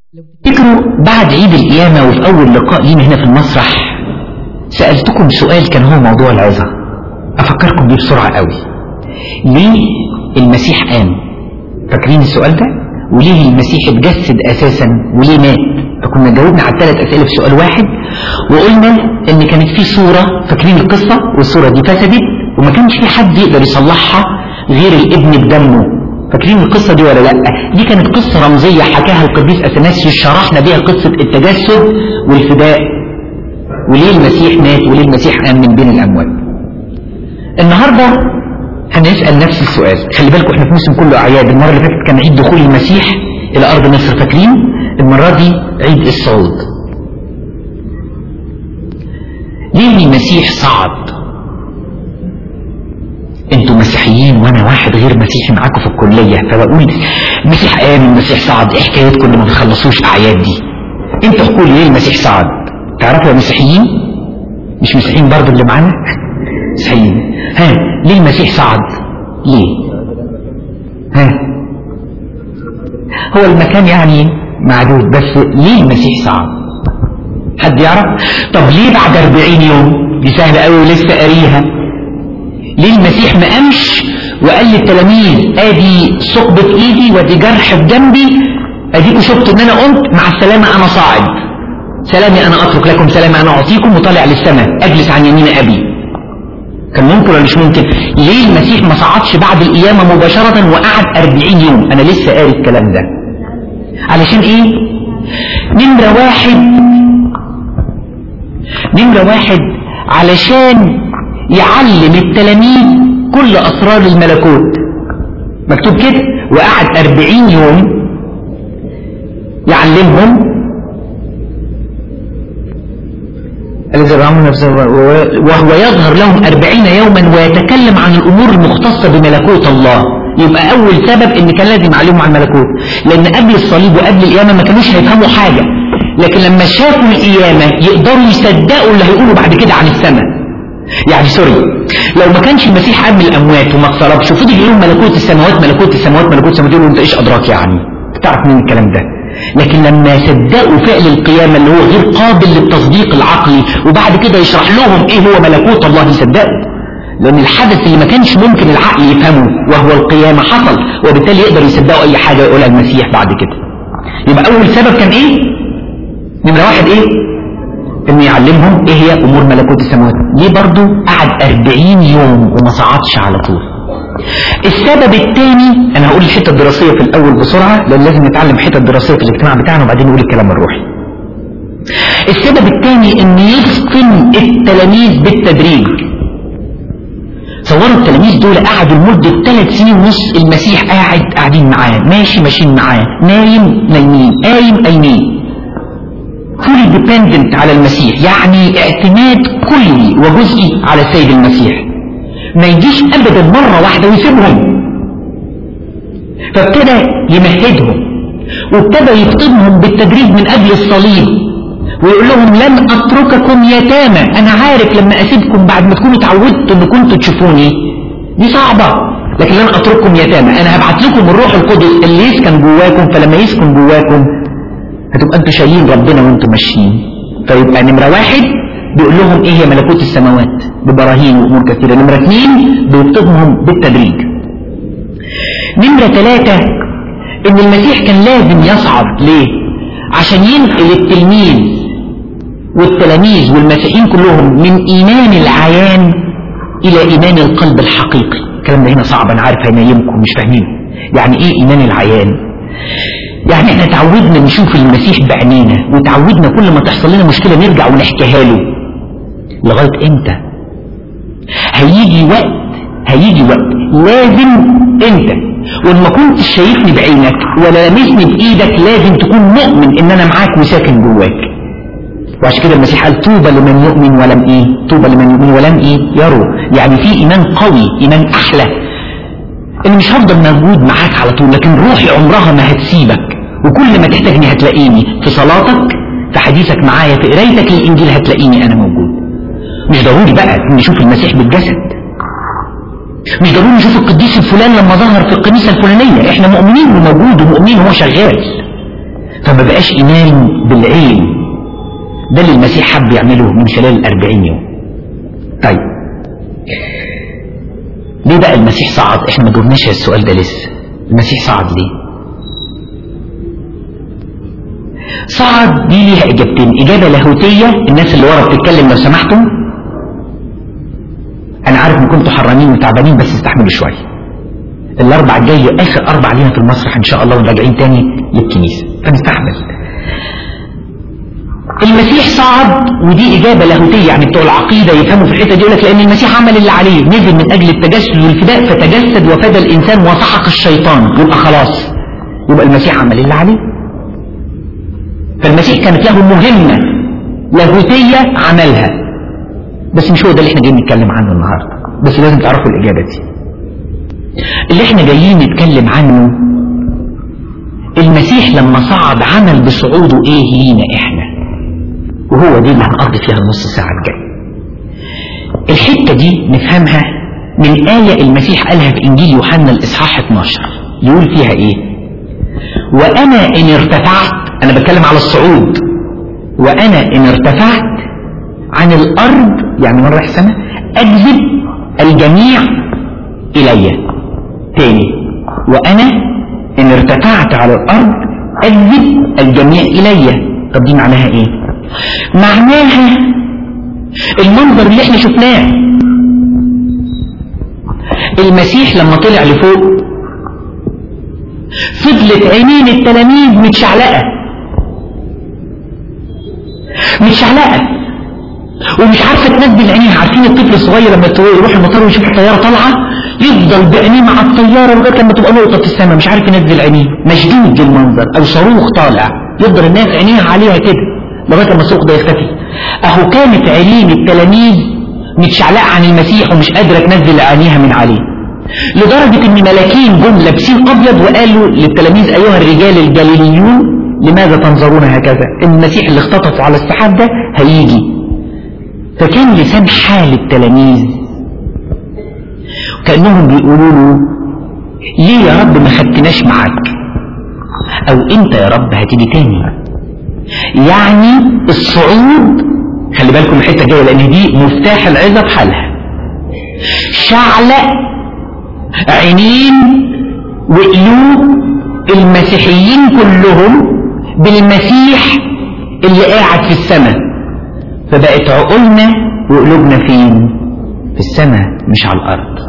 تفتكروا بعد عيد القيامة وفي أول لقاء لينا هنا في المسرح سألتكم سؤال كان هو موضوع العظة أفكركم بيه بسرعة قوي ليه المسيح قام فاكرين السؤال ده وليه المسيح اتجسد أساسا وليه مات فكنا جاوبنا على الثلاث أسئلة في سؤال واحد وقلنا إن كانت في صورة فاكرين القصة والصورة دي فسدت وما كانش في حد يقدر يصلحها غير الابن بدمه فاكرين القصة دي ولا لا دي كانت قصة رمزية حكاها القديس أثناسيوس شرحنا بيها قصة التجسد والفداء وليه المسيح مات وليه المسيح قام من بين الأموات النهاردة هنسأل نفس السؤال خلي بالكم احنا في موسم كله أعياد المرة اللي فاتت كان عيد دخول المسيح إلى أرض مصر فاكرين المرة دي عيد الصعود ليه المسيح صعد انتوا مسيحيين وانا واحد غير مسيحي معاكم في الكلية فبقول المسيح قام المسيح صعد ايه حكايتكم اللي ما بتخلصوش اعياد دي انتوا احكوا لي ليه المسيح صعد تعرفوا يا مسيحيين مش مسيحيين برضه اللي معانا مسيحيين ها ليه المسيح صعد ليه ها هو المكان يعني معدود بس ليه المسيح صعد حد يعرف طب ليه بعد 40 يوم دي سهلة قوي ولسه قاريها ليه المسيح ما قامش وقال للتلاميذ ادي ثقبة ايدي وادي جرح في جنبي اديكوا شفتوا ان انا قمت مع السلامة انا صاعد سلامي انا اترك لكم سلامي انا اعطيكم وطالع للسماء اجلس عن يمين ابي كان ممكن ولا مش ممكن ليه المسيح ما صعدش بعد القيامة مباشرة وقعد 40 يوم انا لسه قاري الكلام ده علشان ايه نمرة واحد نمرة واحد علشان يعلم التلاميذ كل أسرار الملكوت مكتوب كده وقعد أربعين يوم يعلمهم الذي رعموا نفسه وهو يظهر لهم أربعين يوما ويتكلم عن الأمور المختصة بملكوت الله يبقى أول سبب إن كان لازم يعلمهم عن الملكوت لأن قبل الصليب وقبل القيامة ما كانوش هيفهموا حاجة لكن لما شافوا القيامة يقدروا يصدقوا اللي هيقولوا بعد كده عن السماء يعني سوري لو ما كانش المسيح قام من الاموات وما اقتربش وفضل يقول ملكوت السماوات ملكوت السماوات ملكوت السماوات يقولوا انت ايش ادراك يعني تعرف مين الكلام ده لكن لما صدقوا فعل القيامة اللي هو غير قابل للتصديق العقلي وبعد كده يشرح لهم ايه هو ملكوت الله يصدقوا لان الحدث اللي ما كانش ممكن العقل يفهمه وهو القيامة حصل وبالتالي يقدر يصدقوا اي حاجة يقولها المسيح بعد كده يبقى اول سبب كان ايه نمرة واحد ايه انه يعلمهم ايه هي امور ملكوت السماوات ليه برضو قعد 40 يوم وما صعدش على طول السبب الثاني انا هقول الحته الدراسيه في الاول بسرعه لان لازم نتعلم الحته الدراسيه في الاجتماع بتاعنا وبعدين نقول الكلام الروحي السبب الثاني ان يسكن التلاميذ بالتدريج تصوروا التلاميذ دول قعدوا لمدة ثلاث سنين ونص المسيح قاعد قاعدين معاه ماشي ماشيين معاه نايم نايمين قايم قايمين fully dependent على المسيح يعني اعتماد كلي وجزئي على السيد المسيح ما يجيش ابدا مرة واحدة ويسيبهم فابتدى يمهدهم وابتدى يفطمهم بالتدريج من قبل الصليب ويقول لهم لن اترككم يتامى انا عارف لما اسيبكم بعد ما تكونوا اتعودتوا ان كنتوا تشوفوني دي صعبة لكن لن اترككم يتامى انا هبعت لكم الروح القدس اللي يسكن جواكم فلما يسكن جواكم هتبقى انتوا شايلين ربنا وانتوا ماشيين فيبقى نمرة واحد بيقول لهم ايه هي ملكوت السماوات ببراهين وامور كثيرة نمرة اثنين بيكتبهم بالتدريج نمرة ثلاثة ان المسيح كان لازم يصعد ليه عشان ينقل التلميذ والتلاميذ والمسيحيين كلهم من ايمان العيان الى ايمان القلب الحقيقي الكلام ده هنا صعب انا عارف هينيمكم مش فاهمين يعني ايه ايمان العيان يعني احنا تعودنا نشوف المسيح بعينينا وتعودنا كل ما تحصل لنا مشكلة نرجع ونحكيها له لغاية امتى هيجي وقت هيجي وقت لازم انت وان ما كنتش شايفني بعينك ولا لامسني بايدك لازم تكون مؤمن ان انا معاك وساكن جواك وعشان كده المسيح قال طوبى لمن يؤمن ولم ايه طوبى لمن يؤمن ولم ايه يروا يعني في ايمان قوي ايمان احلى ان مش هفضل موجود معاك على طول لكن روحي عمرها ما هتسيبك وكل ما تحتاجني هتلاقيني في صلاتك في حديثك معايا في قرايتك للانجيل هتلاقيني انا موجود مش ضروري بقى نشوف المسيح بالجسد مش ضروري نشوف القديس الفلان لما ظهر في الكنيسة الفلانية احنا مؤمنين انه موجود ومؤمنين هو شغال فما بقاش إيمان بالعين ده اللي المسيح حب يعمله من خلال الأربعين يوم طيب ليه بقى المسيح صعد احنا ما جبناش السؤال ده لسه المسيح صعد ليه صعد دي ليها اجابتين اجابه لاهوتيه الناس اللي ورا بتتكلم لو سمحتم انا عارف ان كنتوا حرانين وتعبانين بس استحملوا شويه الاربع الجاي اخر اربع لينا في المسرح ان شاء الله وراجعين تاني للكنيسه فنستحمل المسيح صعد ودي اجابه لاهوتيه يعني بتوع العقيده يفهموا في الحته دي يقول لك لان المسيح عمل اللي عليه نزل من اجل التجسد والفداء فتجسد وفدى الانسان وسحق الشيطان يبقى خلاص يبقى المسيح عمل اللي عليه فالمسيح كانت له مهمه لاهوتيه عملها بس مش هو ده اللي احنا جايين نتكلم عنه النهارده بس لازم تعرفوا الاجابه دي اللي احنا جايين نتكلم عنه المسيح لما صعد عمل بصعوده ايه لينا احنا وهو دي اللي هنقضي فيها النص ساعة الجاية الحتة دي نفهمها من آية المسيح قالها في إنجيل يوحنا الإصحاح 12 يقول فيها إيه وأنا إن ارتفعت أنا بتكلم على الصعود وأنا إن ارتفعت عن الأرض يعني مرة سنة أجذب الجميع إلي تاني وأنا إن ارتفعت على الأرض أجذب الجميع إلي طب دي معناها إيه معناها المنظر اللي احنا شفناه المسيح لما طلع لفوق فضلت عينين التلاميذ متشعلقة متشعلقة ومش عارفة تنزل عينيها عارفين الطفل الصغير لما يروح المطار ويشوف الطيارة طالعة يفضل بعينيه مع الطيارة لغاية لما تبقى نقطة في السماء مش عارف ينزل عينيه مشدود للمنظر أو صاروخ طالع يفضل الناس عينيها عليها كده لغايه لما الصوت ده يختفي اهو كانت عينين التلاميذ متشعلقه عن المسيح ومش قادره تنزل عينيها من عليه لدرجه ان ملاكين جم لابسين ابيض وقالوا للتلاميذ ايها الرجال الجليليون لماذا تنظرون هكذا المسيح اللي اختطفوا على السحاب ده هيجي فكان لسان حال التلاميذ كانهم بيقولوا له ليه يا رب ما خدتناش معاك او انت يا رب هتيجي تاني يعني الصعود خلي بالكم الحته الجايه لان دي مفتاح العظه بحالها شعلق عينين وقلوب المسيحيين كلهم بالمسيح اللي قاعد في السماء فبقت عقولنا وقلوبنا فين في السماء مش على الارض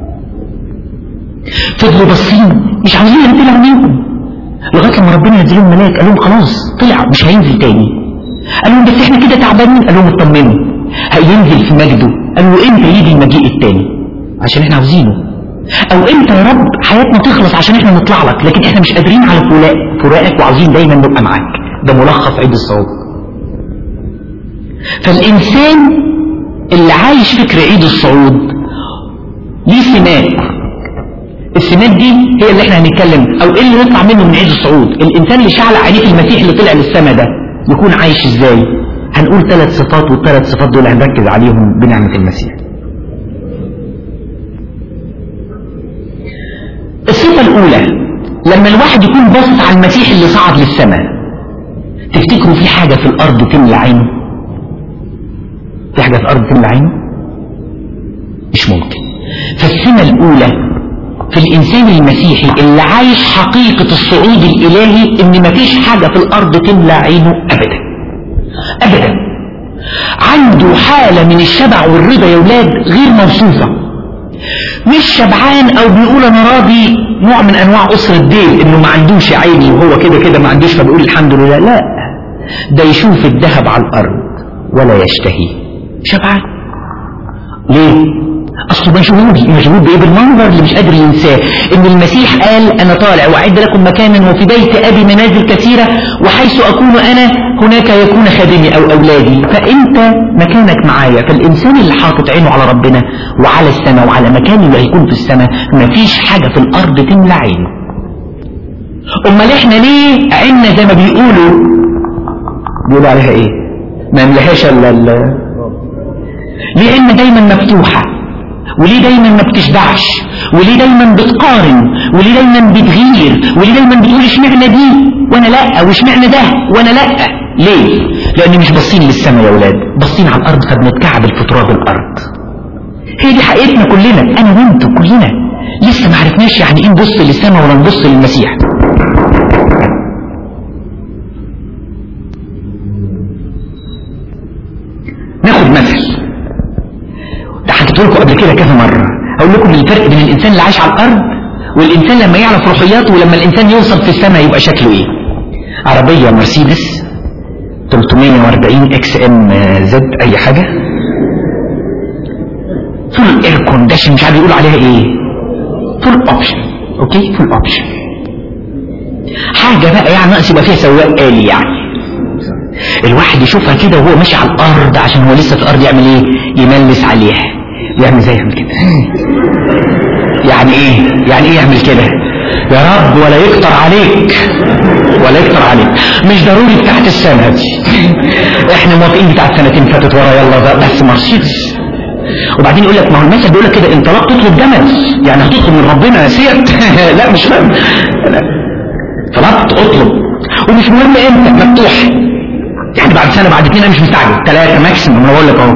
فضلوا باصين مش عاوزين ينزل عينيهم لغايه لما ربنا ينزل لهم ملاك قال لهم خلاص طلع مش هينزل تاني قال لهم بس احنا كده تعبانين قال لهم اطمنوا هينزل في مجده قالوا امتى يجي المجيء التاني عشان احنا عاوزينه او امتى يا رب حياتنا تخلص عشان احنا نطلع لك لكن احنا مش قادرين على فراق فراقك وعاوزين دايما نبقى معاك ده ملخص عيد الصعود فالانسان اللي عايش فكر عيد الصعود ليه سمات السمات دي هي اللي احنا هنتكلم او ايه اللي نطلع منه من عيد الصعود الانسان اللي شعل عينيه في المسيح اللي طلع للسما ده يكون عايش ازاي هنقول ثلاث صفات والثلاث صفات دول هنركز عليهم بنعمة المسيح الصفة الأولى لما الواحد يكون باصص على المسيح اللي صعد للسماء تفتكروا في حاجة في الأرض تملى عينه؟ في حاجة في الأرض تملى عينه؟ مش ممكن فالسمة الأولى في الإنسان المسيحي اللي عايش حقيقة الصعود الإلهي إن مفيش حاجة في الأرض تملى عينه أبدا أبدا عنده حالة من الشبع والرضا يا ولاد غير موصوفة مش شبعان او بيقول انا راضي نوع من انواع اسر الدين انه ما عندوش عيني وهو كده كده ما عندوش فبيقول الحمد لله لا ده يشوف الذهب على الارض ولا يشتهي شبعان ليه اصله مشغول مشغول بايه بالمنظر اللي مش قادر ينساه ان المسيح قال انا طالع واعد لكم مكانا وفي بيت ابي منازل كثيره وحيث اكون انا هناك يكون خادمي او اولادي فانت مكانك معايا فالانسان اللي حاطط عينه على ربنا وعلى السماء وعلى مكانه اللي هيكون في السماء مفيش حاجه في الارض تملى عينه امال احنا ليه عيننا زي ما بيقولوا بيقولوا عليها ايه ما يملهاش الا ليه عيننا دايما مفتوحه وليه دايما ما بتشبعش وليه دايما بتقارن وليه دايما بتغير وليه دايما بتقول اشمعنى دي وانا لا وش معنى ده وانا لا ليه لان مش باصين للسماء يا اولاد باصين على الارض فبنتكعبل في تراب الارض هي دي حقيقتنا كلنا انا وانتوا كلنا لسه ما عرفناش يعني ايه نبص للسماء ولا نبص للمسيح ناخد مثل ده حكيته لكم قبل كده كذا مره اقول لكم الفرق بين الانسان اللي عايش على الارض والانسان لما يعرف روحياته ولما الانسان يوصل في السماء يبقى شكله ايه عربيه مرسيدس 340 اكس ام زد اي حاجه فول اير كونديشن مش عارف يقولوا عليها ايه فول اوبشن اوكي فول اوبشن حاجه بقى يعني ناقص يبقى فيها سواق آلي يعني الواحد يشوفها كده وهو ماشي على الارض عشان هو لسه في الارض يعمل ايه يملس عليها يعمل زي يعمل كده يعني ايه يعني ايه يعمل كده يا رب ولا يكتر عليك ولا يكتر عليك مش ضروري بتاعت السنة دي احنا موافقين بتاعت سنتين فاتت ورا يلا بقى بس مرسيدس وبعدين يقول لك ما هو المثل بيقول لك كده انت طلبت تطلب جمل يعني هتطلب من ربنا سيت لا مش فاهم لا طلبت اطلب ومش مهم امتى مفتوح يعني بعد سنه بعد اتنين انا مش مستعجل ثلاثه ماكسيموم انا بقول لك اهو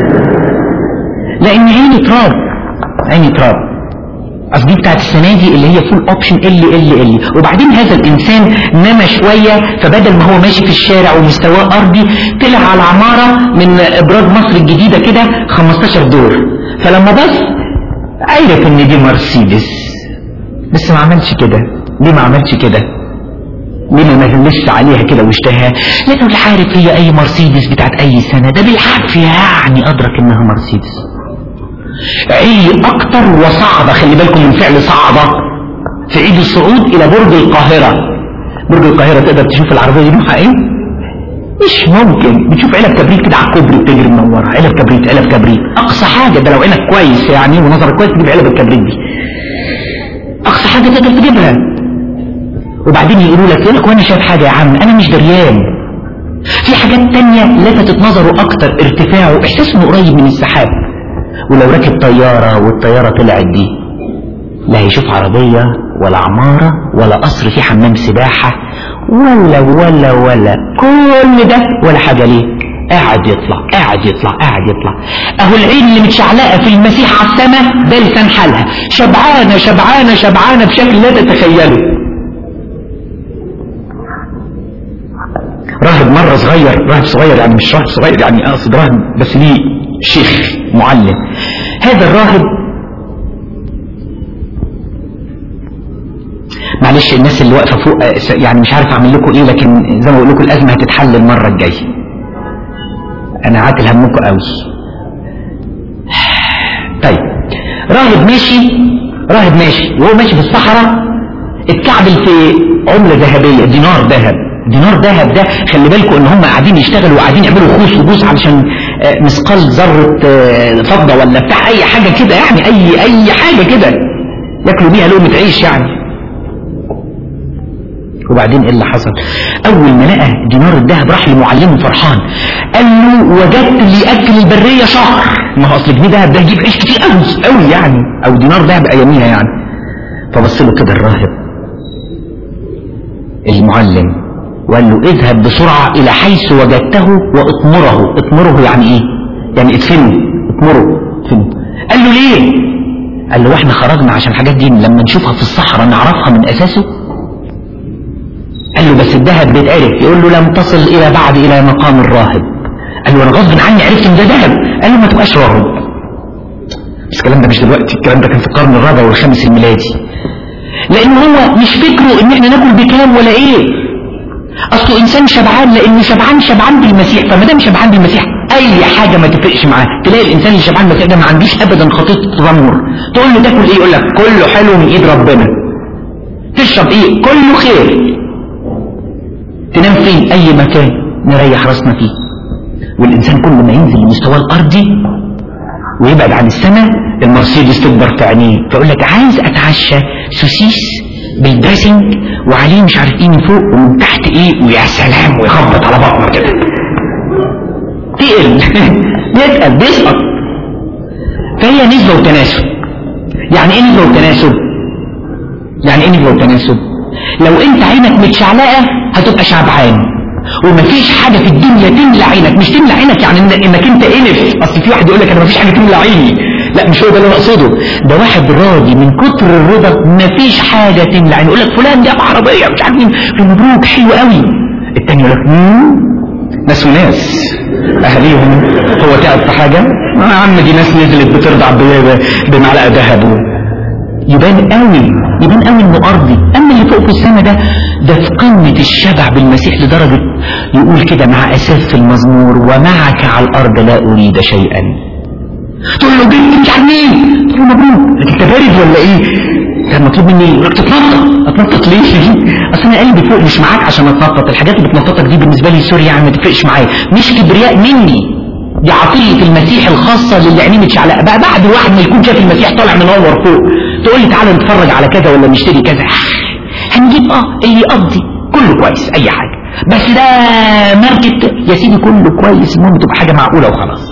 لان عيني تراب عيني تراب قصدي بتاعت السنه دي اللي هي فول اوبشن ال ال ال وبعدين هذا الانسان نما شويه فبدل ما هو ماشي في الشارع ومستواه ارضي طلع على عماره من ابراج مصر الجديده كده 15 دور فلما بص عرف ان دي مرسيدس بس ما عملش كده ليه ما عملش كده ليه ما نزلش عليها كده واشتهى لانه اللي عارف هي اي مرسيدس بتاعت اي سنه ده بالعافيه يعني ادرك انها مرسيدس عي اكتر وصعبة خلي بالكم من فعل صعبة في عيد الصعود الى برج القاهرة برج القاهرة تقدر تشوف العربية دي نوعها ايه مش ممكن بتشوف علب كبريت كده على الكوبري بتجري منورة علب كبريت علب كبريت اقصى حاجة ده لو عينك كويس يعني ونظرك كويس تجيب علب الكبريت دي اقصى حاجة تقدر تجيبها وبعدين يقولوا لك يقول لك وانا شايف حاجة يا عم انا مش دريان في حاجات تانية لفتت نظره اكتر ارتفاعه احساس انه قريب من السحاب ولو ركب طيارة والطيارة طلعت دي لا هيشوف عربية ولا عمارة ولا قصر فيه حمام سباحة ولا ولا ولا كل ده ولا حاجة ليه قاعد يطلع قاعد يطلع قاعد يطلع اهو العين اللي متشعلقة في المسيح على السماء ده لسان حالها شبعانة شبعانة شبعانة بشكل لا تتخيله راهب مرة صغير راهب صغير يعني مش راهب صغير يعني اقصد راهب بس ليه شيخ معلم هذا الراهب معلش الناس اللي واقفه فوق يعني مش عارف اعمل لكم ايه لكن زي ما بقول لكم الازمه هتتحل المره الجايه انا عاتل همكم قوي طيب راهب ماشي راهب ماشي وهو ماشي في الصحراء اتكعبل في عمله ذهبيه دينار ذهب دينار ذهب ده خلي بالكم ان هم قاعدين يشتغلوا وقاعدين يعملوا خوص وبوس علشان مثقال ذرة فضة ولا بتاع اي حاجة كده يعني اي اي حاجة كده ياكلوا بيها لقمة عيش يعني وبعدين ايه اللي حصل اول ما لقى دينار الذهب راح لمعلمه فرحان قال له وجدت اللي ياكل البريه شهر ما هو اصل جنيه ذهب ده يجيب عيش كتير قوي قوي يعني او دينار ذهب اياميها يعني فبص له كده الراهب المعلم وقال له اذهب بسرعة الى حيث وجدته واطمره اطمره يعني ايه يعني ادفنه اطمره ادفنه قال له ليه قال له واحنا خرجنا عشان الحاجات دي لما نشوفها في الصحراء نعرفها من اساسه قال له بس الذهب بيتعرف يقول له لم تصل الى بعد الى مقام الراهب قال له انا غصب عني عرفت ان ده ذهب قال له ما تبقاش راهب بس الكلام ده مش دلوقتي الكلام ده كان في القرن الرابع والخامس الميلادي لان هو مش فكره ان احنا ناكل بكام ولا ايه اصله انسان شبعان لانه شبعان شبعان بالمسيح فما دام شبعان بالمسيح اي حاجه ما تفرقش معاه تلاقي الانسان اللي شبعان بالمسيح ده ما عندوش ابدا خطيط تذمر تقول له تاكل ايه يقول لك كله حلو من ايد ربنا تشرب ايه كله خير تنام فين اي مكان نريح راسنا فيه والانسان كل ما ينزل لمستواه الارضي ويبعد عن السماء المرسيدس تكبر في عينيه فيقول لك عايز اتعشى سوسيس بالدريسنج وعليه مش عارف ايه من فوق ومن تحت ايه ويا سلام ويخبط على بطنه كده تقل بيتقل بيسقط فهي نسبة وتناسب يعني ايه نسبة وتناسب يعني ايه نسبة وتناسب لو انت عينك متشعلقة هتبقى شبعان ومفيش حاجة في الدنيا تملى عينك مش تملى عينك يعني إن انك انت انف اصل في واحد يقول لك انا مفيش حاجة تملى عيني لا مش هو ده اللي انا اقصده ده واحد راضي من كتر الرضا مفيش حاجة تملى عينه يقول لك فلان جاب عربية مش عارف مين مبروك حلو قوي التاني يقول لك ناس وناس اهاليهم هو تعب في حاجة يا عم دي ناس نزلت بترضع بمعلقة ذهب يبان قوي يبان قوي انه ارضي اما اللي فوق في السماء ده ده في قمة الشبع بالمسيح لدرجة يقول كده مع اساس في المزمور ومعك على الارض لا اريد شيئا تقول له جيت مش عارف مين تقول له مبروك انت بارد ولا ايه كان مطلوب مني يقول لك تتنطط اتنطط ليه اصل انا قلبي فوق مش معاك عشان اتنطط الحاجات اللي بتنططك دي بالنسبه لي سوري يعني ما تفرقش معايا مش كبرياء مني دي عطيه المسيح الخاصه للي عينيه متشعلقه بقى بعد واحد ما يكون شاف المسيح طالع منور فوق تقول لي تعالى نتفرج على كذا ولا نشتري كذا هنجيب اه اللي يقضي كله كويس اي حاجه بس ده ماركت يا سيدي كله كويس المهم تبقى حاجه معقوله وخلاص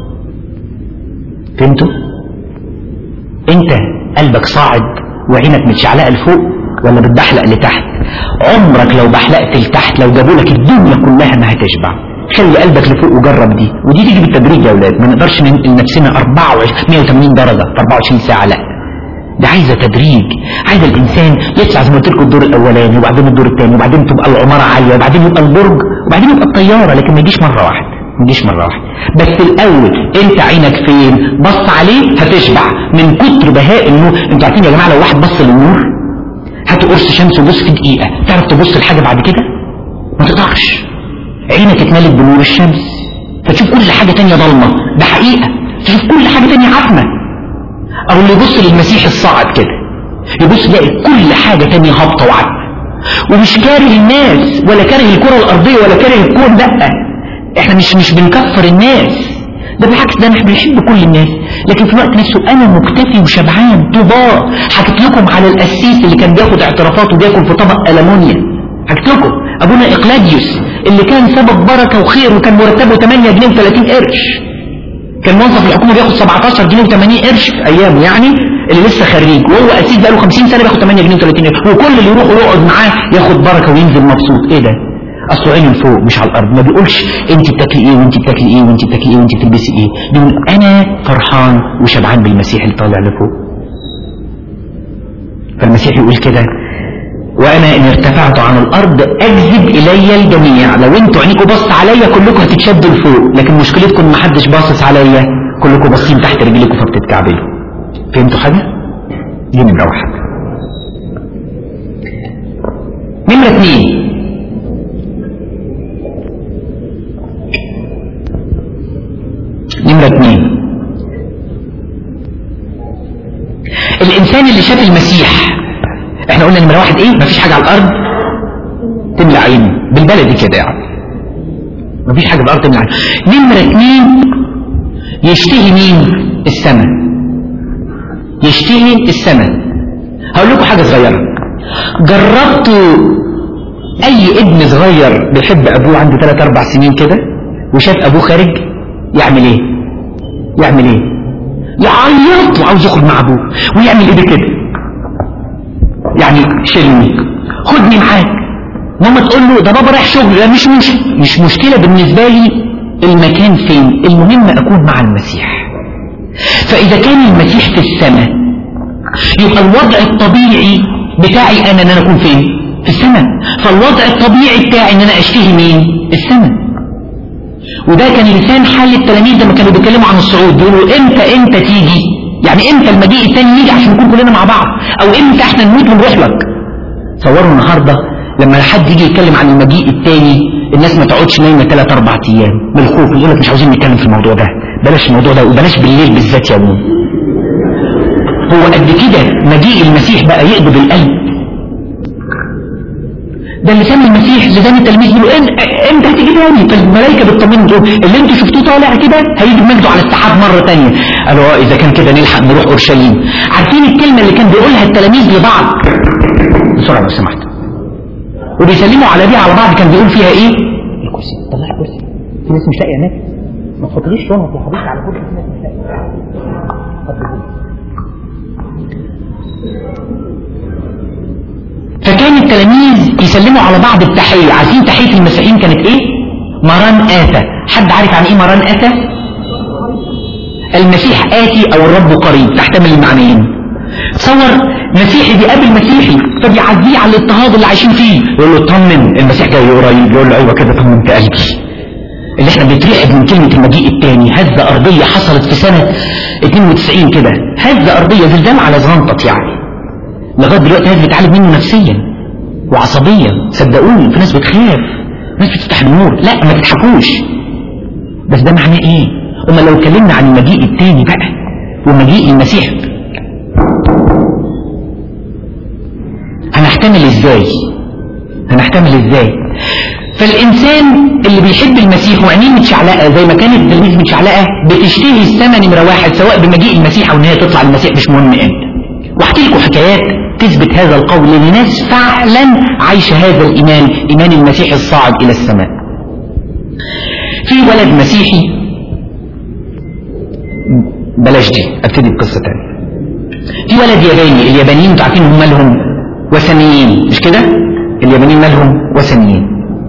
فهمتوا انت قلبك صاعد وعينك متشعلقه لفوق ولا بتبحلق لتحت عمرك لو بحلقت لتحت لو جابوا لك الدنيا كلها ما هتشبع خلي قلبك لفوق وجرب دي ودي تيجي بالتدريج يا اولاد ما نقدرش ننقل نفسنا 24 180 درجه في 24 ساعه لا ده عايزه تدريج عايزه الانسان يطلع زي ما قلت لكم الدور الاولاني وبعدين الدور الثاني وبعدين تبقى العماره عاليه وبعدين يبقى البرج وبعدين يبقى الطياره لكن ما يجيش مره واحده ما يجيش مره واحده بس الاول انت عينك فين بص عليه هتشبع من كتر بهاء النور انتوا عارفين يا جماعه لو واحد بص للنور هاتوا قرص شمس وبص في دقيقه تعرف تبص لحاجه بعد كده ما تقدرش عينك اتملت بنور الشمس فتشوف كل حاجه تانية ضلمه ده حقيقه تشوف كل حاجه تانية عتمه او اللي يبص للمسيح الصاعد كده يبص يلاقي كل حاجه تانية هابطه وعتمه ومش كاره الناس ولا كاره الكره الارضيه ولا كاره الكون لا احنا مش مش بنكفر الناس ده بالعكس ده احنا بنحب كل الناس لكن في الوقت نفسه انا مكتفي وشبعان طوباه حكيت لكم على القسيس اللي كان بياخد اعترافات وبياكل في طبق المونيا حكيت لكم ابونا اقلاديوس اللي كان سبب بركه وخير وكان مرتبه 8 جنيه و30 قرش كان موظف الحكومه بياخد 17 جنيه و80 قرش في ايامه يعني اللي لسه خريج وهو قسيس بقاله 50 سنه بياخد 8 جنيه و30 قرش وكل اللي يروح ويقعد معاه ياخد بركه وينزل مبسوط ايه ده اصله عينه لفوق مش على الارض ما بيقولش انت بتاكلي ايه وانت بتاكلي ايه وانت بتاكلي ايه وانت بتلبسي ايه بيقول انا فرحان وشبعان بالمسيح اللي طالع لفوق فالمسيح يقول كده وانا ان ارتفعت عن الارض اجذب الي الجميع لو انتوا عينيكم بص عليا كلكم هتتشدوا لفوق لكن مشكلتكم ما حدش باصص عليا كلكم باصين تحت رجليكم فبتتكعبلوا فهمتوا حاجه دي نمره واحد نمره اثنين نمرة اثنين الإنسان اللي شاف المسيح احنا قلنا نمرة واحد ايه مفيش حاجة على الأرض تملى عينه بالبلدي كده يعني مفيش حاجة على الأرض تملى عينه نمرة اثنين يشتهي مين السماء يشتهي السماء هقول لكم حاجة صغيرة جربتوا أي ابن صغير بيحب أبوه عنده 3 أربع سنين كده وشاف أبوه خارج يعمل ايه يعمل ايه يعيط وعاوز يخرج مع ابوه ويعمل ايه كده يعني شيلني خدني معاك ماما تقول له ده بابا رايح شغل لا مش مش مش مشكله بالنسبه لي المكان فين المهم اكون مع المسيح فاذا كان المسيح في السماء يبقى الوضع الطبيعي بتاعي انا ان انا اكون فين في السماء فالوضع الطبيعي بتاعي ان انا اشتهي مين السماء وده كان لسان حال التلاميذ لما كانوا بيتكلموا عن الصعود بيقولوا امتى امتى تيجي يعني امتى المجيء التاني يجي عشان نكون كلنا مع بعض او امتى احنا نموت ونروح لك تصوروا النهارده لما حد يجي يتكلم عن المجيء التاني الناس ما تقعدش نايمه ثلاث اربع ايام من الخوف يقول لك مش عاوزين نتكلم في الموضوع ده بلاش الموضوع ده وبلاش بالليل بالذات يا ابني هو قد كده مجيء المسيح بقى يقبض القلب ده اللي سمى المسيح لسان التلميذ يقولوا امتى هتيجي تاني فالملائكه بتطمنوا تقول اللي انتوا شفتوه طالع كده هيجي بمجده على السحاب مره تانية قالوا اه اذا كان كده نلحق نروح اورشليم عارفين الكلمه اللي كان بيقولها التلاميذ لبعض بسرعه لو سمحت وبيسلموا على دي على بعض كان بيقول فيها ايه الكرسي طلع الكرسي في ناس مش لاقيه هناك ما تفضليش شنط يا حبيبي على كرسي في ناس مش لاقيه فكانت التلاميذ يسلموا على بعض التحية عارفين تحية المسيحيين كانت ايه مران آتى حد عارف عن ايه مران آتى المسيح آتي او الرب قريب تحتمل المعنيين تصور مسيحي بيقابل مسيحي فبيعزيه على الاضطهاد اللي عايشين فيه يقول له اطمن المسيح جاي قريب يقول له ايوه كده طمنت قلبي اللي احنا بنترعب من كلمة المجيء التاني هزة أرضية حصلت في سنة 92 كده هزة أرضية زلزال على زغنطط يعني لغاية دلوقتي ناس بتعالج منه نفسيا وعصبيا صدقوني في ناس بتخاف ناس بتفتح النور لا ما تضحكوش بس ده معناه ايه اما لو اتكلمنا عن المجيء التاني بقى ومجيء المسيح هنحتمل ازاي هنحتمل ازاي فالإنسان اللي بيحب المسيح وعينيه متشعلقة زي ما كانت التلميذ متشعلقة بتشتهي السما نمرة واحد سواء بمجيء المسيح أو إن هي تطلع المسيح مش مهم إمتى واحكي لكم حكايات تثبت هذا القول لناس فعلا عايشة هذا الإيمان إيمان المسيح الصاعد إلى السماء في ولد مسيحي بلاش دي ابتدي بقصة تانية في ولد ياباني اليابانيين انتوا عارفين هم مالهم وثنيين مش كده اليابانيين مالهم وثنيين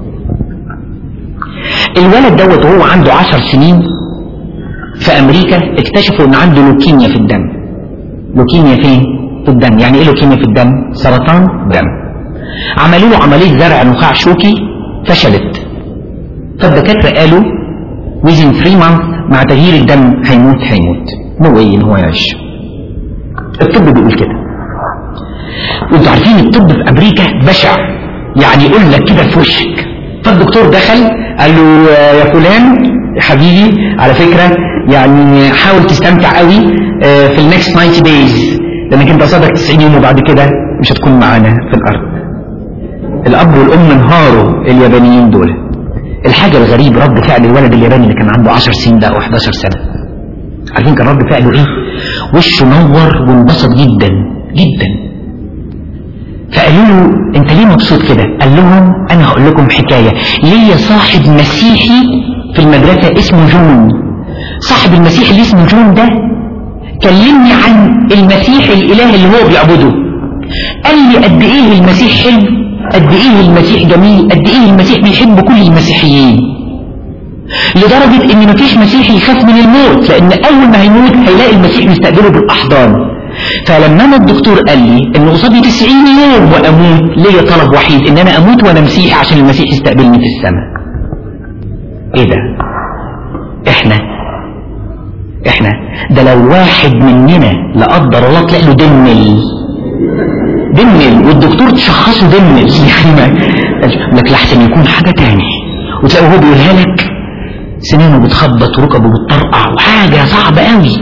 الولد دوت وهو عنده عشر سنين في امريكا اكتشفوا ان عنده لوكيميا في الدم لوكيميا فين في الدم يعني ايه لوكيميا في الدم سرطان دم عملوا له عمليه زرع نخاع شوكي فشلت فالدكاتره قالوا within 3 months مع تغيير الدم هيموت هيموت نو واي ان هو يعيش الطب بيقول كده وانتوا عارفين الطب في امريكا بشع يعني يقول لك كده في وشك فالدكتور دخل قال له يا فلان يا حبيبي على فكرة يعني حاول تستمتع قوي في النكست 90 دايز لانك انت قصادك 90 يوم وبعد كده مش هتكون معانا في الارض الاب والام انهاروا اليابانيين دول الحاجة الغريب رد فعل الولد الياباني اللي كان عنده 10 سنين ده او 11 سنة عارفين كان رد فعله ايه وشه نور وانبسط جدا جدا فقالوا له انت ليه مبسوط كده قال لهم انا هقول لكم حكاية ليا صاحب مسيحي في المدرسة اسمه جون صاحب المسيح اللي اسمه جون ده كلمني عن المسيح الاله اللي هو بيعبده قال لي قد ايه المسيح حلو قد ايه المسيح جميل قد ايه المسيح بيحب كل المسيحيين لدرجة ان مفيش مسيحي يخاف من الموت لان اول ما هيموت هيلاقي المسيح مستقبله بالاحضان فلما انا الدكتور قال لي ان قصادي 90 يوم واموت ليا طلب وحيد ان انا اموت وانا مسيحي عشان المسيح يستقبلني في السماء ايه ده احنا احنا ده لو واحد مننا لا قدر الله تلاقي له دمل دمل والدكتور تشخصه دمل يعني ما لك لحسن يكون حاجة تاني وتلاقيه هو بيقولها لك سنينه بتخبط وركبه بتطرقع وحاجة صعبة قوي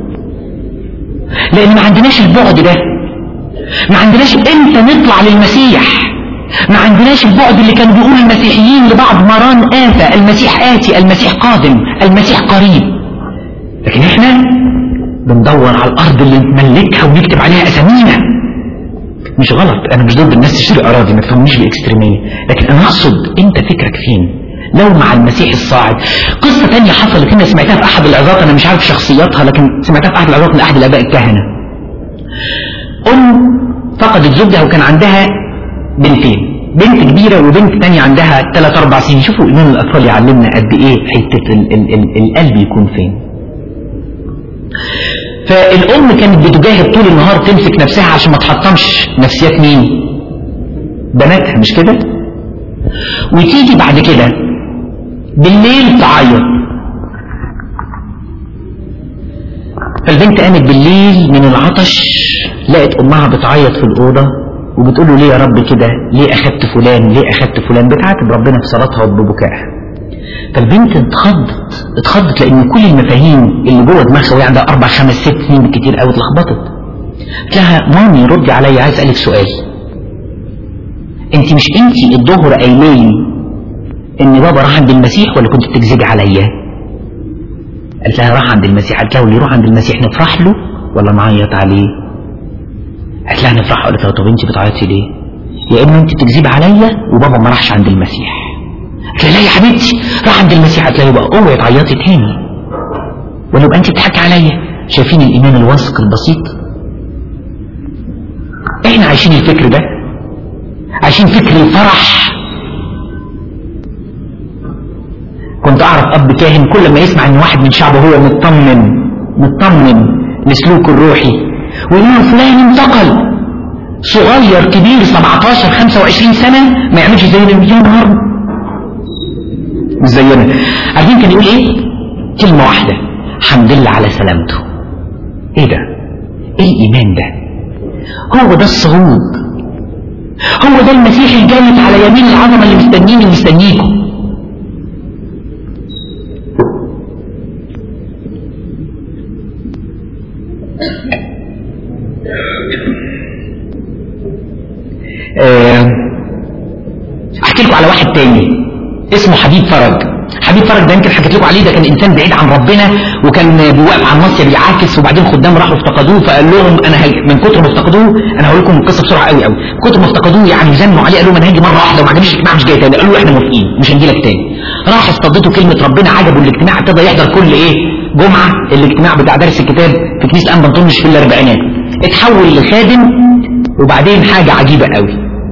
لان ما عندناش البعد ده ما عندناش امتى نطلع للمسيح ما عندناش البعد اللي كانوا بيقول المسيحيين لبعض مران آتى المسيح آتي المسيح قادم المسيح قريب لكن احنا بندور على الارض اللي نملكها ونكتب عليها اسامينا مش غلط انا مش ضد الناس تشتري اراضي ما تفهمنيش باكستريميه لكن انا اقصد انت فكرك فين لو مع المسيح الصاعد قصة تانية حصلت هنا سمعتها في أحد العظات أنا مش عارف شخصياتها لكن سمعتها في أحد العظات من أحد الآباء الكهنة أم فقدت زوجها وكان عندها بنتين بنت كبيرة وبنت تانية عندها 3 4 سنين شوفوا إيمان الأطفال يعلمنا قد إيه حتة ال ال ال القلب يكون فين فالأم كانت بتجاهد طول النهار تمسك نفسها عشان ما تحطمش نفسيات مين بناتها مش كده وتيجي بعد كده بالليل تعيط فالبنت قامت بالليل من العطش لقت امها بتعيط في الاوضه وبتقول له ليه يا رب كده ليه اخدت فلان ليه اخدت فلان بتعاتب ربنا في صلاتها وببكائها فالبنت اتخضت اتخضت لان كل المفاهيم اللي جوه دماغها وهي عندها اربع خمس ست سنين بالكتير قوي اتلخبطت قلت لها مامي ردي عليا عايز اسالك سؤال انت مش انت الظهر قايله لي ان بابا راح عند المسيح ولا كنت بتكذبي عليا قالت لها راح عند المسيح قالت لها واللي يروح عند المسيح نفرح له ولا نعيط عليه قالت لها نفرح قالت لها طب انت بتعيطي ليه يا اما انت بتكذبي عليا وبابا ما راحش عند المسيح قالت لها لا يا حبيبتي راح عند المسيح قالت لها يبقى اوعي تعيطي تاني ولا يبقى انت بتضحكي عليا شايفين الايمان الواثق البسيط احنا عايشين الفكر ده عايشين فكر الفرح كنت اعرف اب كاهن كل ما يسمع ان واحد من شعبه هو مطمن مطمن لسلوكه الروحي ويقول له فلان انتقل صغير كبير 17 25 سنة ما يعملش زينا يا نهار مش زينا عارفين كان يقول ايه كلمة واحدة الحمد لله على سلامته ايه ده ايه الايمان ده هو ده الصعود هو ده المسيح الجالس على يمين العظمة اللي مستنيني ومستنيكم احكي لكم على واحد تاني اسمه حبيب فرج حبيب فرج ده يمكن حكيت لكم عليه ده كان انسان بعيد عن ربنا وكان بيوقف على النص بيعاكس وبعدين خدام راحوا افتقدوه فقال لهم انا هاجي من كتر ما افتقدوه انا هقول لكم القصه بسرعه قوي قوي من كتر ما افتقدوه يعني زنوا عليه قالوا انا هاجي مره واحده وما عجبنيش الاجتماع مش جاي تاني قالوا له احنا موافقين مش هنجي لك تاني راح استضيته كلمه ربنا عجبه الاجتماع ابتدى يحضر كل ايه جمعه الاجتماع بتاع درس الكتاب في كنيسه انبا طنش في الاربعينات اتحول لخادم وبعدين حاجه عجيبه قوي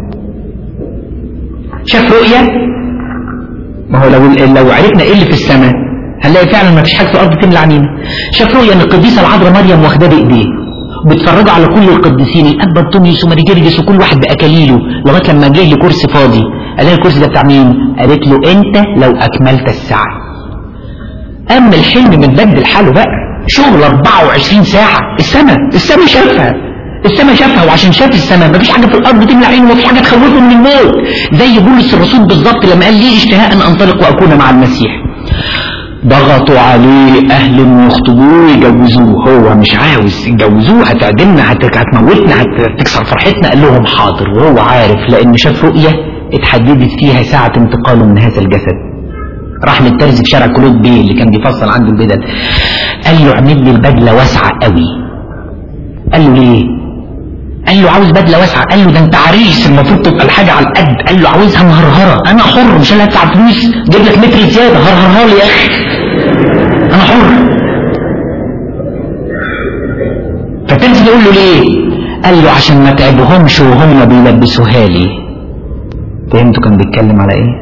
شاف رؤية ما هو لو لو عرفنا ايه اللي في السماء هنلاقي فعلا ما فيش حاجه في الارض تملى عنينا شاف رؤية ان القديسه العذراء مريم واخداه بايديه وبتفرجوا على كل القديسين الاب انطونيوس وماريجيرجس وكل واحد باكاليله لغايه لما جه لكرسي فاضي قال لها الكرسي ده بتاع مين؟ قالت له انت لو اكملت الساعه اما الحلم من بدل حاله بقى شغل 24 ساعه السماء السماء شافها السماء شافها وعشان شاف السماء مفيش حاجة في الأرض تملى عينه ومفيش حاجة تخوفه من الموت زي بولس الرسول بالظبط لما قال لي اشتهاء أن أنطلق وأكون مع المسيح ضغطوا عليه أهل يخطبوه ويجوزوه هو مش عاوز يجوزوه هتعدمنا هت- هتموتنا هتكسر فرحتنا قال لهم حاضر وهو عارف لأن شاف رؤية اتحددت فيها ساعة انتقاله من هذا الجسد راح للترز في شارع كلود بيه اللي كان بيفصل عنده البدل قال له اعمل لي البدله واسعه قوي قال له ليه قال له عاوز بدله واسعه قال له ده انت عريس المفروض تبقى الحاجه على القد قال له عاوزها مهرهره انا حر مش انا هدفع فلوس جيب لك متر زياده هرهرها لي يا اخي انا حر فتنزل يقول له ليه قال له عشان ما تعبهمش وهم بيلبسوها لي فهمتوا كان بيتكلم على ايه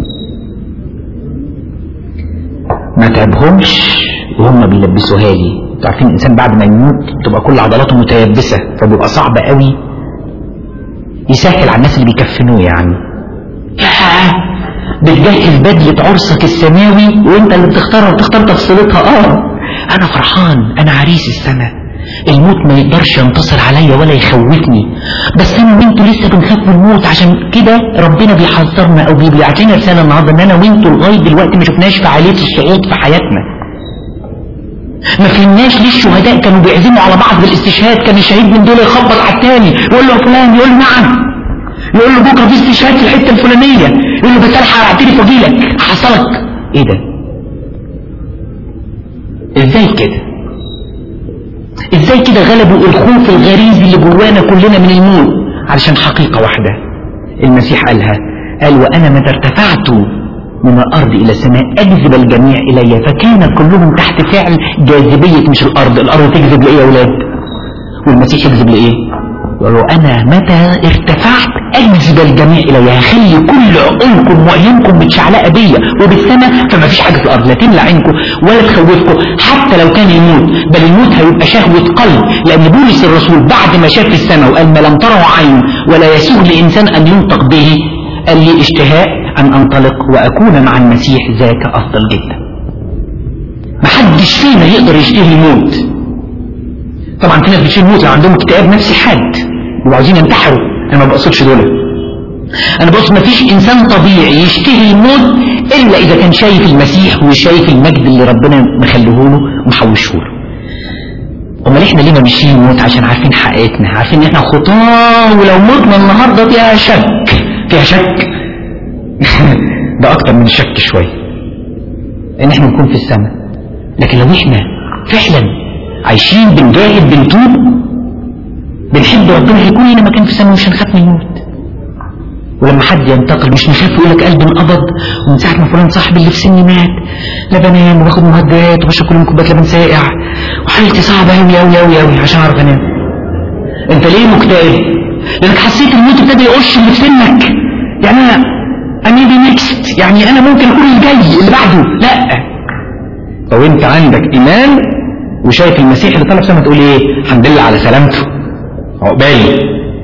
ما تعبهمش وهم بيلبسوها لي انتوا عارفين الانسان بعد ما يموت تبقى كل عضلاته متيبسه فبيبقى صعب قوي يسهل على الناس اللي بيكفنوه يعني ياه بتجهز بدلة عرسك السماوي وانت اللي بتختارها وتختار تفصيلتها اه انا فرحان انا عريس السماء الموت ما يقدرش ينتصر عليا ولا يخوفني بس انا وانتوا لسه بنخاف من الموت عشان كده ربنا بيحذرنا او بيبعت لنا رساله النهارده ان انا وانتوا لغايه دلوقتي ما شفناش فعاليه الصعود في حياتنا ما فهمناش ليه الشهداء كانوا بيعزموا على بعض بالاستشهاد كان الشهيد من دول يخبط على التاني يقول له يا فلان يقول له نعم يقول له بكره في استشهاد في الحته الفلانيه يقول له بس الحق اعترف واجي لك حصلك ايه ده ازاي كده ازاي كده غلبوا الخوف الغريزي اللي جوانا كلنا من الموت علشان حقيقه واحده المسيح قالها قال وانا متى ارتفعت من الارض الى السماء اجذب الجميع الي فكان كلهم تحت فعل جاذبيه مش الارض الارض تجذب لايه يا اولاد والمسيح يجذب لايه يقول له انا متى ارتفعت اجذب الجميع الي هخلي كل عقولكم وايامكم متشعلقه بيا وبالسماء فما فيش حاجه في الارض لا تملى عينكم ولا تخوفكم حتى لو كان الموت بل الموت هيبقى شهوه قلب لان بولس الرسول بعد ما شاف السماء وقال ما لم تره عين ولا يسوغ لانسان ان ينطق به قال لي اشتهاء ان انطلق واكون مع المسيح ذاك افضل جدا محدش فينا يقدر يشتهي الموت طبعا في ناس بتشتهي الموت لو عندهم اكتئاب نفسي حاد وعاوزين ينتحروا انا ما بقصدش دول انا بقصد ما فيش انسان طبيعي يشتهي الموت الا اذا كان شايف المسيح وشايف المجد اللي ربنا مخليه له ومحوشه له امال احنا ليه ما ماشيين الموت عشان عارفين حقيقتنا عارفين ان احنا خطاه ولو متنا النهارده فيها شك فيها شك ده اكتر من الشك شويه ان احنا نكون في السماء لكن لو احنا فعلا عايشين بنجاهد بنتوب بنحب ربنا هيكون لنا مكان في السماء مش هنخاف من الموت ولما حد ينتقل مش نخاف يقول لك قلبي انقبض ومن ساعه ما فلان صاحبي اللي في سني مات لا بنام وباخد مهدئات وبشرب كل يوم كوبايه لبن ساقع وحالتي صعبه قوي قوي قوي قوي عشان اعرف انام انت ليه مكتئب لانك حسيت الموت ابتدى يقش اللي في سنك يعني انا انا دي نيكست يعني انا ممكن اكون الجاي اللي بعده لا لو انت عندك ايمان وشايف المسيح اللي طلع في تقول ايه الحمد لله على سلامته عقبالي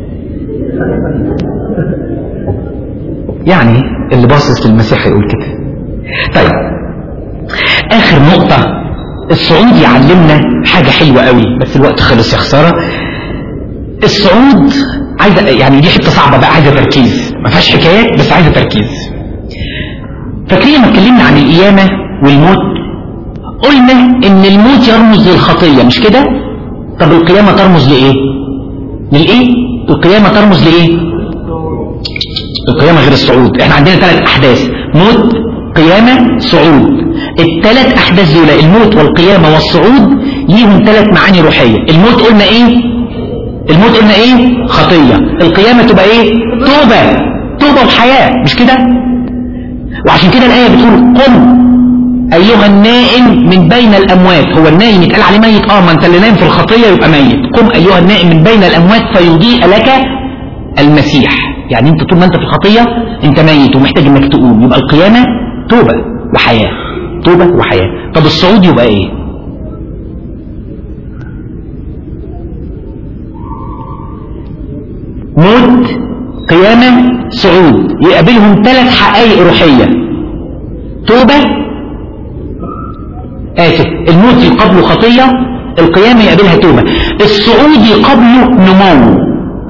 يعني اللي باصص للمسيح هيقول كده طيب اخر نقطة الصعود يعلمنا حاجة حلوة قوي بس الوقت خلص يا خسارة الصعود عايزة يعني دي حتة صعبة بقى عايزة تركيز ما فيهاش حكايات بس عايزة تركيز فاكرين لما اتكلمنا عن القيامة والموت قلنا ان الموت يرمز للخطية مش كده طب القيامة ترمز لايه للايه القيامة ترمز لايه القيامة غير الصعود احنا عندنا ثلاث احداث موت قيامة صعود الثلاث احداث دول الموت والقيامة والصعود ليهم ثلاث معاني روحية الموت قلنا ايه الموت قلنا ايه خطية القيامة تبقى ايه توبة توبة وحياة مش كده وعشان كده الآية بتقول قم أيها النائم من بين الأموات هو النائم يتقال عليه ميت اه ما انت اللي نايم في الخطية يبقى ميت قم أيها النائم من بين الأموات فيضيء لك المسيح يعني انت طول ما انت في الخطية انت ميت ومحتاج انك تقوم يبقى القيامة توبة وحياة توبة وحياة طب الصعود يبقى ايه موت قيامة صعود يقابلهم ثلاث حقائق روحية توبة آسف الموت يقابله خطية القيامة يقابلها توبة الصعود يقابله نمو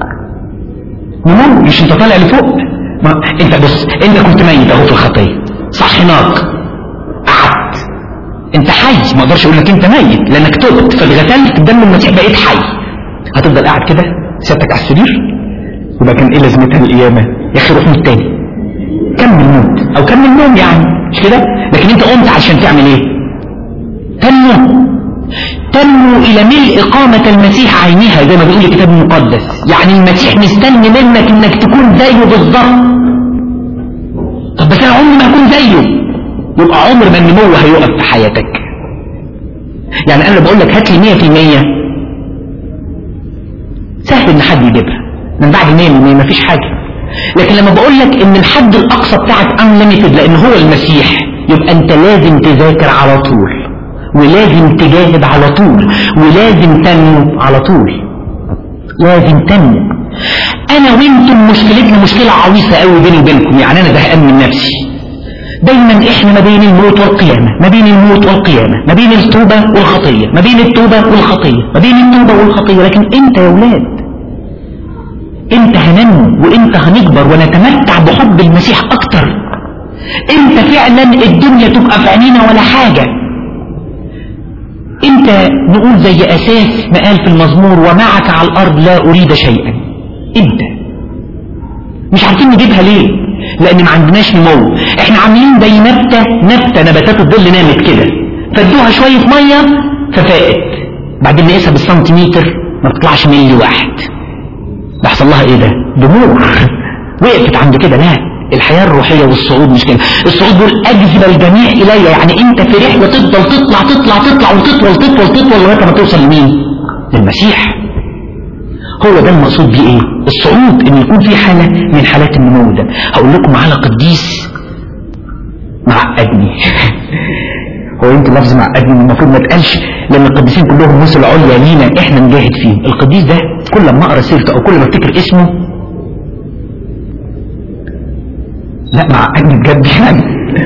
نمو مش انت طالع لفوق ما انت بص انت كنت ميت اهو في الخطية صحيناك قعدت انت حي ما اقدرش اقول لك انت ميت لانك تبت فاتغسلت بدم المسيح بقيت حي هتفضل قاعد كده سيادتك على السرير يبقى كان ايه لازمتها القيامة يا اخي روح موت تاني كمل موت او كمل نوم يعني مش كده لكن انت قمت عشان تعمل ايه تنمو تنمو الى ملء قامة المسيح عينها زي ما بيقول الكتاب المقدس يعني المسيح مستني منك انك تكون زيه بالظبط طب بس انا عمري ما هكون زيه يبقى عمر ما النمو هيقف في حياتك يعني انا بقول لك هات لي 100% سهل ان حد يجيبها من بعد 100% مفيش حاجة لكن لما بقول لك ان الحد الاقصى بتاعك unlimited لان هو المسيح يبقى انت لازم تذاكر على طول ولازم تجاهد على طول ولازم تنمو على طول لازم تنمو انا وانتم مشكلتنا مشكلة عويصة قوي بيني وبينكم يعني انا زهقان من نفسي دايما احنا ما بين الموت والقيامة ما بين الموت والقيامة ما بين التوبة والخطية ما بين التوبة والخطية ما بين التوبة والخطية لكن انت يا ولاد انت هننمو وانت هنكبر ونتمتع بحب المسيح اكتر انت فعلا الدنيا تبقى في عينينا ولا حاجة انت نقول زي اساس ما قال في المزمور ومعك على الارض لا اريد شيئا انت مش عارفين نجيبها ليه لان ما عندناش نمو احنا عاملين زي نبتة نبتة نباتات الظل نامت كده فادوها شوية مية ففاقت بعدين نقيسها بالسنتيمتر ما بتطلعش ملي واحد ده حصل لها ايه ده دموع وقفت عند كده لا الحياة الروحية والصعود مش كده الصعود بيقول اجذب الجميع الي يعني انت في رحلة تفضل تطلع تطلع تطلع وتطول تطول تطول لغاية ما توصل لمين للمسيح هو ده المقصود بيه ايه الصعود ان يكون في حالة من حالات النمو ده هقول لكم على قديس معقدني هو يمكن لفظ معقدني المفروض ما اتقالش لان القديسين كلهم مثل عليا لينا احنا نجاهد فيه القديس ده كل ما اقرا سيرته او كل ما افتكر اسمه لا معقدني بجد يعني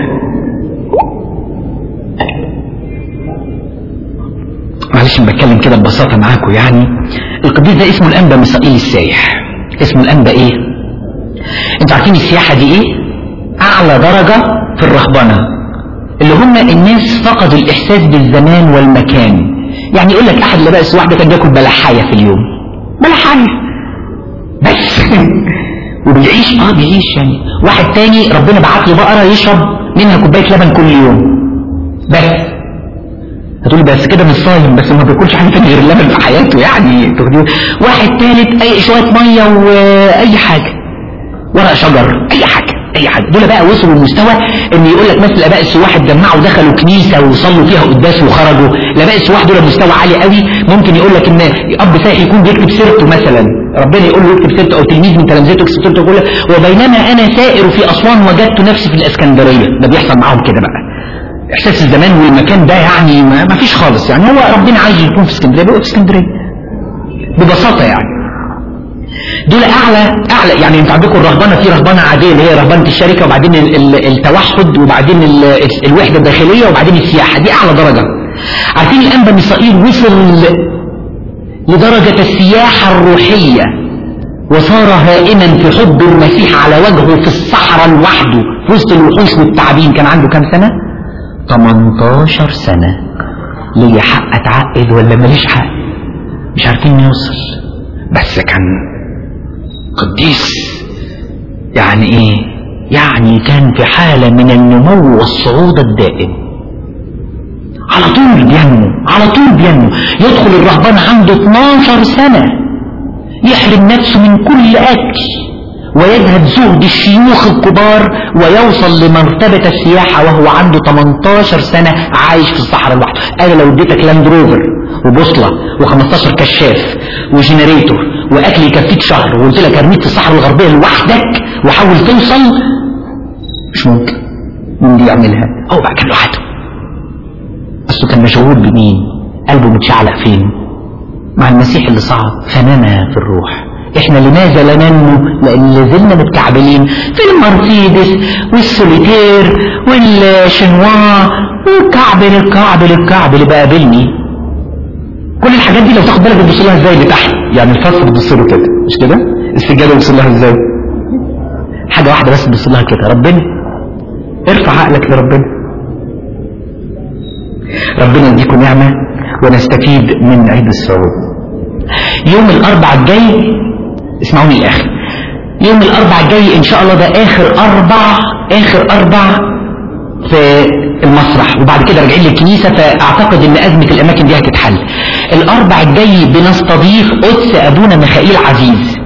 معلش بتكلم كده ببساطه معاكم يعني القديس ده اسمه الانبا ميسائيل السايح اسمه الانبا ايه انتوا عارفين السياحه دي ايه اعلى درجه في الرهبنه اللي هم الناس فقدوا الاحساس بالزمان والمكان يعني يقول لك احد لبائس واحده كان بياكل بلحايه في اليوم بلحايه بس وبيعيش اه بيعيش يعني واحد تاني ربنا بعت له بقره يشرب منها كوبايه لبن كل يوم بس هتقول بس كده مش صايم بس ما بياكلش حاجه غير اللبن في حياته يعني تاخديه واحد تالت اي شويه ميه واي حاجه ورق شجر اي حاجه اي حد دول بقى وصلوا لمستوى ان يقول لك مثل الاباء السواح اتجمعوا دخلوا كنيسه وصلوا فيها قداس وخرجوا الاباء السواح دول مستوى عالي قوي ممكن يقول لك ان اب سايح يكون بيكتب سيرته مثلا ربنا يقول له يكتب سيرته او تلميذ من تلامذته يكتب سيرته يقول لك وبينما انا سائر في اسوان وجدت نفسي في الاسكندريه ده بيحصل معاهم كده بقى احساس الزمان والمكان ده يعني ما ما فيش خالص يعني هو ربنا عايز يكون في اسكندريه بيقول في اسكندريه ببساطه يعني دول اعلى اعلى يعني انت عندكم الرهبنه في رهبنه عاديه اللي هي رهبنه الشركه وبعدين ال ال التوحد وبعدين ال الوحده الداخليه وبعدين السياحه دي اعلى درجه عارفين الانبا ميسائيل وصل لدرجه السياحه الروحيه وصار هائما في حب المسيح على وجهه في الصحراء لوحده في وسط الوحوش والتعابين كان عنده كام سنه 18 سنه ليه حق اتعقد ولا ماليش حق مش عارفين نوصل بس كان قديس يعني ايه يعني كان في حالة من النمو والصعود الدائم على طول بينمو على طول بينمو يدخل الرهبان عنده 12 سنة يحرم نفسه من كل أكل ويذهب زهد الشيوخ الكبار ويوصل لمرتبة السياحة وهو عنده 18 سنة عايش في الصحراء لوحده أنا لو اديتك لاند روفر وبوصلة و15 كشاف وجنريتور واكل يكفيك شهر وقلت لك ارميك في الصحراء الغربيه لوحدك وحاول توصل مش ممكن مين دي يعملها هو بقى كان لوحده اصله كان مشغول بمين قلبه متشعلق فين مع المسيح اللي صعد فنما في الروح احنا لماذا لا ننمو لان لازلنا متكعبلين في المرسيدس والسوليتير والشنوا والكعبل الكعبل الكعبل اللي بقابلني كل الحاجات دي لو تاخد بالك بتبص لها ازاي لتحت يعني الفصل بتبص له كده مش كده السجاده بتبص لها ازاي حاجه واحده بس بتبص لها كده ربنا ارفع عقلك لربنا ربنا يديكم نعمه ونستفيد من عيد الصعود يوم الاربع الجاي اسمعوني الاخر يوم الاربع الجاي ان شاء الله ده اخر اربع اخر اربع في المسرح وبعد كده راجعين للكنيسه فاعتقد ان ازمه الاماكن دي هتتحل الاربع الجاي بنستضيف قدس ابونا ميخائيل عزيز